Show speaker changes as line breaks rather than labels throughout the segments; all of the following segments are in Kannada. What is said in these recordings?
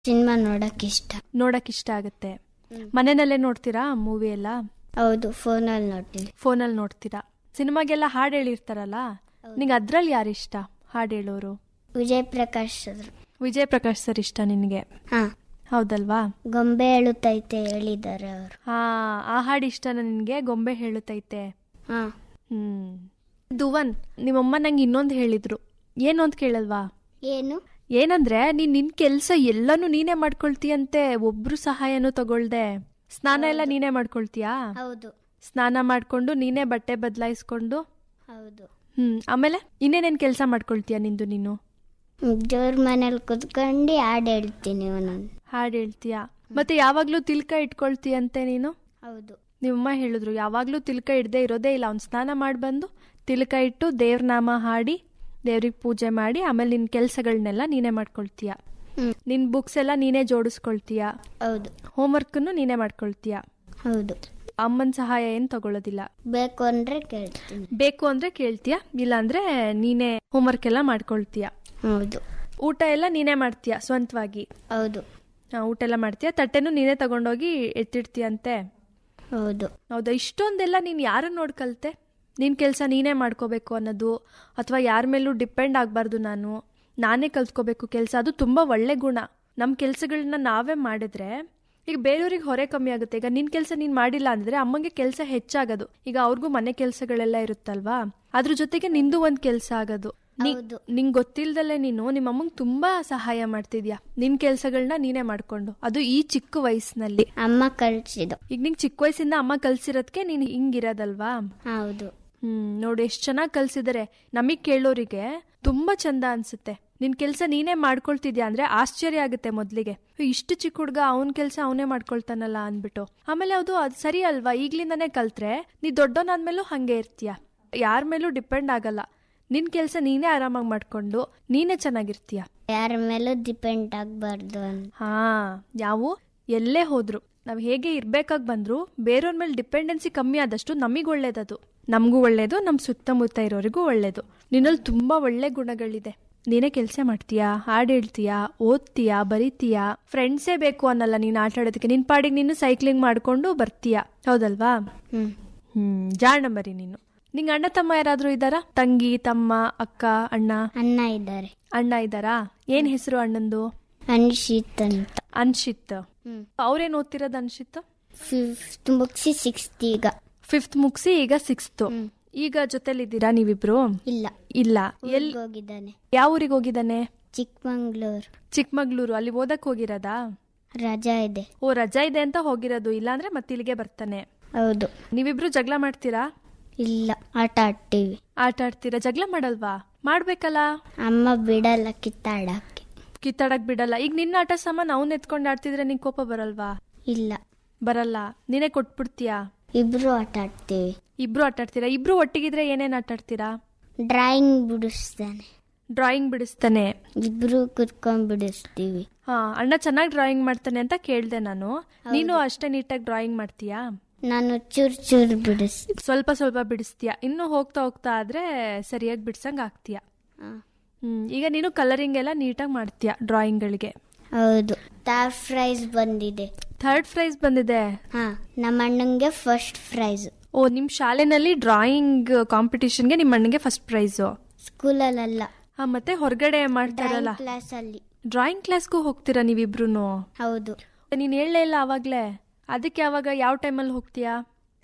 ಸಿನಿಮಾ ನೋಡಕ್ ಇಷ್ಟ
ನೋಡಕ್ ಇಷ್ಟ ಆಗುತ್ತೆ ಮನೆಯಲ್ಲೇ ನೋಡ್ತೀರಾ ಮೂವಿ ಎಲ್ಲ
ಹೌದು ಫೋನಲ್ಲಿ ನೋಡ್ತೀನಿ
ಫೋನಲ್ಲಿ ನೋಡ್ತೀರಾ ಸಿನಿಮಾಗೆಲ್ಲ ಹಾಡು ಹೇಳಿರ್ತಾರಲ್ಲ ನಿಂಗೆ ಅದ್ರಲ್ಲಿ ಯಾರು ಇಷ್ಟ ಹಾಡು ಹೇಳೋರು
ವಿಜಯ್ ಪ್ರಕಾಶ್ ಅವರು
ವಿಜಯ್ ಪ್ರಕಾಶ್ ಸರ್ ಇಷ್ಟ ನಿನಗೆ
ಹಾ
ಹೌದಲ್ವಾ
ಗೊಂಬೆ ಹೇಳುತ್ತೈತೆ ಹೇಳಿದ್ದಾರೆ ಅವರು
ಹಾ ಆ ಹಾಡು ಇಷ್ಟನ ನಿನಗೆ ಗೊಂಬೆ ಹೇಳುತ್ತೈತೆ
ಹಾ
ಹ್ಮ್ ಧುವನ್ ನಿಮ್ಮಮ್ಮ ನಂಗೆ ಇನ್ನೊಂದು ಹೇಳಿದ್ರು ಏನು ಅಂತ ಕೇಳಲ್ವಾ
ಏನು
ಏನಂದ್ರೆ ನೀನ್ ನಿನ್ ಕೆಲ್ಸ ಎಲ್ಲಾನು ನೀನೇ ಮಾಡ್ಕೊಳ್ತೀಯಂತೆ ಒಬ್ರು ಸಹಾಯನೂ ತಗೊಳ್ದೆ ಸ್ನಾನ ಎಲ್ಲ ನೀನೇ ಮಾಡ್ಕೊಳ್ತೀಯಾ
ಹೌದು
ಸ್ನಾನ ಮಾಡ್ಕೊಂಡು ನೀನೇ ಬಟ್ಟೆ ಬದಲಾಯಿಸ್ಕೊಂಡು
ಹೌದು
ಹ್ಮ್ ಆಮೇಲೆ ಇನ್ನೇನೇನ್ ಕೆಲಸ ಮಾಡ್ಕೊಳ್ತೀಯ ನಿಂದು ನೀನು
ದೇವ್ರ ಮನೇಲಿ ಕುತ್ಕೊಂಡು ಹಾಡು ಹೇಳ್ತೀನಿ ಒಂದೊಂದು
ಹಾಡು ಹೇಳ್ತೀಯ ಮತ್ತೆ ಯಾವಾಗ್ಲೂ ತಿಲ್ಕ ಇಟ್ಕೊಳ್ತೀಯಂತೆ ನೀನು
ಹೌದು
ನಿಮ್ಮಮ್ಮ ಹೇಳಿದ್ರು ಯಾವಾಗ್ಲೂ ತಿಲ್ಕ ಇಡದೆ ಇರೋದೇ ಇಲ್ಲ ಅವ್ನ್ ಸ್ನಾನ ಮಾಡಿ ಬಂದು ತಿಲ್ಕ ಇಟ್ಟು ದೇವ್ರ ನಾಮ ಹಾಡಿ ದೇವ್ರಿಗೆ ಪೂಜೆ ಮಾಡಿ ಆಮೇಲೆ ನಿನ್ ಕೆಲ್ಸಗಳನ್ನೆಲ್ಲ ನೀನೇ ಮಾಡ್ಕೊಳ್ತೀಯ
ಹ್ಮ್
ನಿನ್ ಬುಕ್ಸ್ ಎಲ್ಲ ನೀನೇ ಜೋಡಿಸ್ಕೊಳ್ತೀಯ
ಹೌದು
ಹೋಮ್ವರ್ಕ್ನು ನೀನೇ ಮಾಡ್ಕೊಳ್ತೀಯ
ಹೌದು
ಅಮ್ಮನ ಸಹಾಯ ಏನು ತಗೊಳ್ಳೋದಿಲ್ಲ
ಬೇಕು ಅಂದ್ರೆ ಕೇಳ್ತೀನಿ
ಬೇಕು ಅಂದ್ರೆ ಕೇಳ್ತೀಯ ಇಲ್ಲ ಅಂದ್ರೆ ನೀನೇ ಹೋಮ್ವರ್ಕ್ ಎಲ್ಲ ಮಾಡ್ಕೊಳ್ತೀಯ
ಹೌದು
ಊಟ ಎಲ್ಲ ನೀನೇ ಮಾಡ್ತೀಯ ಸ್ವಂತವಾಗಿ
ಹೌದು
ಆ, ಊಟ ಎಲ್ಲ ಮಾಡ್ತೀಯ ತಟ್ಟೆನೂ ನೀನೇ ತಗೊಂಡೋಗಿ ಎತ್ತಿಡ್ತೀಯಂತೆ
ಹೌದು
ಹೌದಾ ಇಷ್ಟೊಂದೆಲ್ಲ ನೀನು ಯಾರನ್ನ ನೋಡ್ ಕಲ್ತೆ ನಿನ್ನ ಕೆಲಸ ನೀನೇ ಮಾಡ್ಕೋಬೇಕು ಅನ್ನೋದು ಅಥವಾ ಯಾರ ಮೇಲೂ ಡಿಪೆಂಡ್ ಆಗಬಾರ್ದು ನಾನು ನಾನೇ ಕಲ್ತ್ಕೋಬೇಕು ಕೆಲಸ ಅದು ತುಂಬ ಒಳ್ಳೆ ಗುಣ ನಮ್ಮ ಕೆಲಸಗಳನ್ನ ನಾವೇ ಮಾಡಿದ್ರೆ ಈಗ ಬೇರೆಯವ್ರಿಗೆ ಹೊರೆ ಕಮ್ಮಿ ಆಗುತ್ತೆ ಈಗ ನಿನ್ನ ಕೆಲಸ ನೀನು ಮಾಡಿಲ್ಲ ಅಂದ್ರೆ ಅಮ್ಮಂಗೆ ಕೆಲಸ ಹೆಚ್ಚಾಗೋದು ಈಗ ಅವ್ರಿಗೂ ಮನೆ ಕೆಲಸಗಳೆಲ್ಲ ಇರುತ್ತಲ್ವಾ ಅದ್ರ ಜೊತೆಗೆ ನಿಂದು ಒಂದು ಕೆಲಸ ಆಗೋದು ನೀ-
ಹೌದು.
ನಿಂಗ್ ಗೊತ್ತಿಲ್ದಲೆ ನೀನು ನಿಮ್ಮ ಅಮ್ಮಂಗೆ ತುಂಬಾ ಸಹಾಯ ಮಾಡ್ತಿದ್ಯಾ ನಿನ್ ಕೆಲ್ಸಗಳನ್ನ ನೀನೇ ಮಾಡ್ಕೊಂಡು ಅದು ಈ ಚಿಕ್ಕ ವಯಸ್ಸಿನಲ್ಲಿ
ಅಮ್ಮ ಕಳ್ಸಿದ್ದು
ಈಗ ನಿಂಗೆ ಚಿಕ್ಕ ವಯಸ್ಸಿಂದ ಅಮ್ಮ ಕಲ್ಸಿರೋದಕ್ಕೆ ನೀನು ಹಿಂಗಿರೋದಲ್ವಾ
ಹೌದು
ಹ್ಮ್ ನೋಡಿ ಎಷ್ಟು ಚೆನ್ನಾಗಿ ಕಲ್ಸಿದಾರೆ ನಮಗ್ ಕೇಳೋರಿಗೆ ತುಂಬಾ ಚಂದ ಅನ್ಸುತ್ತೆ ನಿನ್ ಕೆಲ್ಸ ನೀನೇ ಮಾಡ್ಕೊಳ್ತಿದ್ಯಾ ಅಂದ್ರೆ ಆಶ್ಚರ್ಯ ಆಗುತ್ತೆ ಮೊದ್ಲಿಗೆ ಇಷ್ಟು ಚಿಕ್ಕ ಹುಡ್ಗ ಅವನ್ ಕೆಲ್ಸ ಅವನೇ ಮಾಡ್ಕೊಳ್ತಾನಲ್ಲ ಅನ್ಬಿಟ್ಟು ಆಮೇಲೆ ಅದು ಅದು ಸರಿ ಅಲ್ವಾ ಈಗ್ಲಿಂದಾನೇ ಕಲ್ತ್ರೆ ನೀ ದೊಡ್ಡವನಾದ್ಮೇಲೂ ಹಂಗೆ ಇರ್ತೀಯ ಯಾರ ಮೇಲೂ ಡಿಪೆಂಡ್ ಆಗಲ್ಲ ನಿನ್ ಕೆಲ್ಸ ನೀನೇ ಆರಾಮಾಗಿ ಮಾಡ್ಕೊಂಡು ನೀನೇ ಚೆನ್ನಾಗಿರ್ತೀಯ
ಯಾರ ಮೇಲೂ ಡಿಪೆಂಡ್ ಆಗ್ಬಾರ್ದು ಅಂತ
ಹಾ ನಾವು ಎಲ್ಲೇ ಹೋದ್ರು ನಾವ್ ಹೇಗೆ ಇರ್ಬೇಕಾಗ್ ಬಂದ್ರು ಬೇರೆಯವ್ರ ಮೇಲೆ ಡಿಪೆಂಡೆನ್ಸಿ ಕಮ್ಮಿ ಆದಷ್ಟು ನಮಗ್ ಒಳ್ಳೇದದು ನಮಗೂ ಒಳ್ಳೇದು ನಮ್ ಸುತ್ತಮುತ್ತ ಇರೋರಿಗೂ ಒಳ್ಳೇದು ನಿನ್ನಲ್ಲಿ ತುಂಬಾ ಒಳ್ಳೆ ಗುಣಗಳಿದೆ ನೀನೇ ಕೆಲಸ ಮಾಡ್ತೀಯಾ ಹಾಡು ಹೇಳ್ತೀಯಾ ಓದ್ತೀಯಾ ಬರೀತೀಯಾ ಫ್ರೆಂಡ್ಸೇ ಬೇಕು ಅನ್ನಲ್ಲ ನೀನ್ ಆಟ ಆಡೋದಕ್ಕೆ ನಿನ್ ಪಾಡಿಗೆ ನೀನು ಸೈಕ್ಲಿಂಗ್ ಮಾಡ್ಕೊಂಡು ಬರ್ತೀಯಾ ಹೌದಲ್ವಾ
ಹ್ಮ್
ಹ್ಮ್ ಜಾಣ ನಂಬರಿ ನೀನು ನಿಂಗ್ ಅಣ್ಣ ತಮ್ಮ ಯಾರಾದ್ರೂ ಇದ್ದಾರಾ ತಂಗಿ ತಮ್ಮ ಅಕ್ಕ ಅಣ್ಣ
ಅಣ್ಣ ಇದ್ದಾರೆ
ಅಣ್ಣ ಇದ್ದಾರಾ ಏನ್ ಹೆಸರು ಅಣ್ಣಂದು
ಅನ್ಶಿತ್ ಅಂತ
ಅನ್ಶಿತ್
ಹ್ಮ್
ಅವ್ರೇನ್ ಓದ್ತಿರೋದು ಅನ್ಶಿತ್
ಫಿಫ್ತ್ ಮುಗಿಸಿ ಸಿಕ್ಸ್ತ್ ಈಗ
ಫಿಫ್ತ್ ಮುಗಿಸಿ ಈಗ ಸಿಕ್ಸ್ತ್
ಹ್ಮ್.
ಈಗ ಜೊತೆಲಿದ್ದೀರಾ ನೀವಿಬ್ರು
ಇಲ್ಲ
ಇಲ್ಲ ಎಲ್
ಊರಿಗ್ ಹೋಗಿದ್ದಾನೆ
ಯಾವ ಊರಿಗೆ ಹೋಗಿದ್ದಾನೆ
ಚಿಕ್ಕಮಂಗ್ಳೂರ್
ಚಿಕ್ಕಮಗ್ಳೂರು ಅಲ್ಲಿ ಓದಕ್ ಹೋಗಿರೋದಾ
ರಜಾ ಇದೆ
ಓ ರಜಾ ಇದೆ ಅಂತ ಹೋಗಿರೋದು ಇಲ್ಲಾಂದ್ರೆ ಮತ್ತಿಲ್ಲಿಗೆ ಬರ್ತಾನೆ
ಹೌದು
ನೀವಿಬ್ರು ಜಗಳ ಮಾಡ್ತೀರಾ
ಇಲ್ಲ ಆಟ ಆಡ್ತೀವಿ
ಆಟ ಆಡ್ತೀರಾ ಜಗಳ ಮಾಡಲ್ವಾ ಮಾಡ್ಬೇಕಲ್ಲ
ಅಮ್ಮ ಬಿಡಲ್ಲ ಕಿತ್ತಾಡಕ್ಕೆ
ಕಿತ್ತಾಡಕ್ ಬಿಡಲ್ಲ ಈಗ ನಿನ್ನ ಆಟ ಸಾಮಾನ್ ಅವ್ನ್ ಎತ್ಕೊಂಡ್ ಆಡ್ತಿದ್ರೆ ನಿಂಗ್ ಕೋಪ ಬರಲ್ವಾ
ಇಲ್ಲ
ಬರಲ್ಲ ನೀನೇ ಕೊಟ್ಬಿಡ್ತೀಯಾ
ಇಬ್ರು ಆಟ ಆಡ್ತೀವಿ
ಇಬ್ರು ಆಟ ಆಡ್ತೀರಾ ಇಬ್ರು ಒಟ್ಟಿಗಿದ್ರೆ ಏನೇನ್ ಆಟ ಆಡ್ತೀರಾ
ಡ್ರಾಯಿಂಗ್ ಬಿಡಿಸ್ತಾನೆ
ಡ್ರಾಯಿಂಗ್ ಬಿಡಿಸ್ತಾನೆ
ಇಬ್ರು ಕುತ್ಕೊಂಡ್ ಬಿಡಿಸ್ತೀವಿ
ಹಾ ಅಣ್ಣ ಚೆನ್ನಾಗಿ ಡ್ರಾಯಿಂಗ್ ಮಾಡ್ತಾನೆ ಅಂತ ಕೇಳ್ದೆ ನಾನು ನೀನು ಅಷ್ಟೇ ನೀಟಾಗಿ ಡ್ರಾಯಿಂಗ್ ಮಾಡ್ತೀಯಾ
ನಾನು ಚೂರ್ ಚೂರ್ ಬಿಡಿಸ್
ಸ್ವಲ್ಪ ಸ್ವಲ್ಪ ಬಿಡಿಸ್ತೀಯ ಇನ್ನು ಹೋಗ್ತಾ ಹೋಗ್ತಾ ಆದ್ರೆ ಸರಿಯಾಗಿ ಬಿಡ್ಸಂಗ್ ಆಗ್ತೀಯ ಹ್ಮ್ ಈಗ ನೀನು ಕಲರಿಂಗ್ ಎಲ್ಲ ನೀಟಾಗಿ ಮಾಡ್ತೀಯ ಡ್ರಾಯಿಂಗ್ಗಳಿಗೆ
ಹೌದು ಥರ್ಡ್ ಪ್ರೈಸ್ ಬಂದಿದೆ
ಥರ್ಡ್ ಪ್ರೈಸ್ ಬಂದಿದೆ
ಹಾ ನಮ್ಮ ಅಣ್ಣಂಗೆ ಫಸ್ಟ್ ಪ್ರೈಸ್
ಓ ನಿಮ್ ಶಾಲೆನಲ್ಲಿ ಡ್ರಾಯಿಂಗ್ ಕಾಂಪಿಟಿಷನ್ಗೆ ನಿಮ್ಮ ಅಣ್ಣಗೆ ಫಸ್ಟ್ ಪ್ರೈಸು
ಸ್ಕೂಲಲ್ಲ
ಹಾ ಮತ್ತೆ ಹೊರಗಡೆ ಮಾಡ್ತಾರಲ್ಲ
ಕ್ಲಾಸ್ ಅಲ್ಲಿ
ಡ್ರಾಯಿಂಗ್ ಕ್ಲಾಸ್ಗೂ ಹೋಗ್ತೀರಾ ನೀವಿಬ್ರು
ಹೌದು
ನೀನ್ ಹೇಳಲೇ ಇಲ್ಲ ಅವಾಗ್ಲೇ ಅದಕ್ಕೆ ಯಾವಾಗ ಯಾವ ಟೈಮಲ್ಲಿ ಹೋಗ್ತೀಯಾ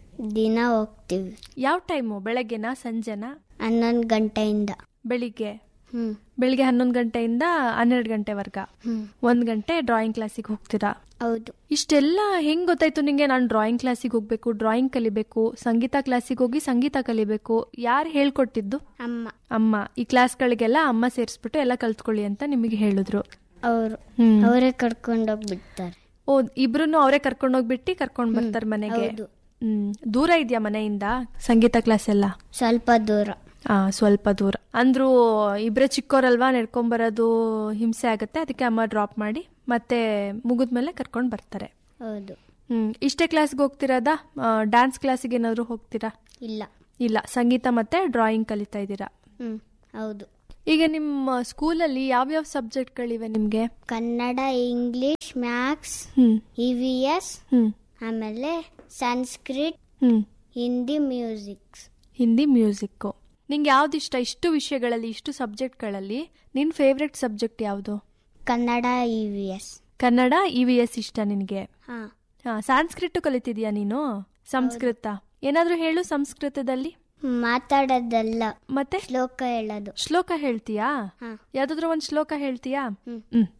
ದಿನ ಹೋಗ್ತೀವಿ
ಯಾವ ಟೈಮು ಬೆಳಗ್ಗೆನಾ ಸಂಜೆನಾ
ಹನ್ನೊಂದು ಗಂಟೆಯಿಂದ
ಬೆಳಿಗ್ಗೆ
ಹ್ಮ್
ಬೆಳಿಗ್ಗೆ ಹನ್ನೊಂದು ಗಂಟೆಯಿಂದ ಹನ್ನೆರಡು ಗಂಟೆವರ್ಗ
ಹ್ಮ್
ಒಂದ್ ಗಂಟೆ ಡ್ರಾಯಿಂಗ್ ಕ್ಲಾಸಿಗೆ ಹೋಗ್ತೀರಾ
ಹೌದು
ಇಷ್ಟೆಲ್ಲ ಹೆಂಗ್ ಗೊತ್ತಾಯ್ತು ನಿಂಗೆ ನಾನು ಡ್ರಾಯಿಂಗ್ ಕ್ಲಾಸಿಗೆ ಹೋಗ್ಬೇಕು ಡ್ರಾಯಿಂಗ್ ಕಲಿಬೇಕು ಸಂಗೀತ ಕ್ಲಾಸಿಗೆ ಹೋಗಿ ಸಂಗೀತ ಕಲಿಬೇಕು ಯಾರು ಹೇಳ್ಕೊಟ್ಟಿದ್ದು
ಅಮ್ಮ
ಅಮ್ಮ ಈ ಕ್ಲಾಸ್ಗಳಿಗೆಲ್ಲ ಅಮ್ಮ ಸೇರಿಸ್ಬಿಟ್ಟು ಎಲ್ಲ ಕಲ್ತ್ಕೊಳ್ಳಿ ಅಂತ ನಿಮಗೆ ಹೇಳಿದ್ರು
ಅವರು
ಹ್ಮ್
ಅವರೇ ಕರ್ಕೊಂಡೋಗ್ಬಿಡ್ತಾರೆ
ಓ ಇಬ್ರು ಅವರೇ ಕರ್ಕೊಂಡು ಹೋಗ್ಬಿಟ್ಟು ಕರ್ಕೊಂಡ್ ಬರ್ತಾರೆ ಮನೆಗೆ
ಹೌದು
ಹ್ಮ್ ದೂರ ಇದೆಯಾ ಮನೆಯಿಂದ ಸಂಗೀತ ಕ್ಲಾಸ್ ಎಲ್ಲ
ಸ್ವಲ್ಪ ದೂರ
ಆ ಸ್ವಲ್ಪ ದೂರ ಅಂದ್ರು ಇಬ್ರೇ ಚಿಕ್ಕೋರಲ್ವಾ ನಡ್ಕೊಂಬರೋದು ಹಿಂಸೆ ಆಗುತ್ತೆ ಅದಕ್ಕೆ ಅಮ್ಮ ಡ್ರಾಪ್ ಮಾಡಿ ಮತ್ತೆ ಮುಗಿದ್ಮೇಲೆ ಕರ್ಕೊಂಡು ಬರ್ತಾರೆ
ಹೌದು
ಹ್ಮ್ ಇಷ್ಟೇ ಕ್ಲಾಸ್ಗೆ ಹೋಗ್ತಿರೋದಾ ಡ್ಯಾನ್ಸ್ ಕ್ಲಾಸಿಗೆ ಏನಾದ್ರು ಹೋಗ್ತೀರಾ
ಇಲ್ಲ
ಇಲ್ಲ ಸಂಗೀತ ಮತ್ತೆ ಡ್ರಾಯಿಂಗ್ ಕಲಿತಾ ಇದ್ದೀರಾ
ಹ್ಮ್ ಹೌದು
ಈಗ ನಿಮ್ಮ ಸ್ಕೂಲಲ್ಲಿ ಯಾವ್ಯಾವ ಸಬ್ಜೆಕ್ಟ್ಗಳಿವೆ ನಿಮಗೆ
ಕನ್ನಡ ಇಂಗ್ಲಿಷ್ ಮ್ಯಾಥ್ಸ್
ಹ್ಮ್
ಇ ವಿ ಎಸ್
ಹ್ಮ್
ಆಮೇಲೆ ಸಂಸ್ಕೃತ್
ಹ್ಮ್
ಹಿಂದಿ ಮ್ಯೂಸಿಕ್ಸ್
ಹಿಂದಿ ಮ್ಯೂಸಿಕ್ಕು ನಿಂಗೆ ಯಾವ್ದು ಇಷ್ಟ ಇಷ್ಟು ವಿಷಯಗಳಲ್ಲಿ ಇಷ್ಟು ಸಬ್ಜೆಕ್ಟ್ಗಳಲ್ಲಿ ನಿನ್ನ ಫೇವ್ರೆಟ್ ಸಬ್ಜೆಕ್ಟ್ ಯಾವುದು
Kannada E V S
Kannada E V S ಇಷ್ಟ ನಿನಗೆ
ಹಾ
ಹಾ ಸಾಂಸ್ಕ್ರಿಟ್ ಕಲಿತಿದ್ಯಾ ನೀನು ಸಂಸ್ಕೃತ ಏನಾದ್ರೂ ಹೇಳು ಸಂಸ್ಕೃತದಲ್ಲಿ
ಮಾತಾಡೋದಲ್ಲ
ಮತ್ತೆ
ಶ್ಲೋಕ ಹೇಳೋದು
ಶ್ಲೋಕ ಹೇಳ್ತೀಯಾ
ಹಾ
ಯಾವ್ದಾದ್ರು ಒಂದ್ ಶ್ಲೋಕ ಹೇಳ್ತೀಯಾ
ಹ್ಮ್.
ಹ್ಮ್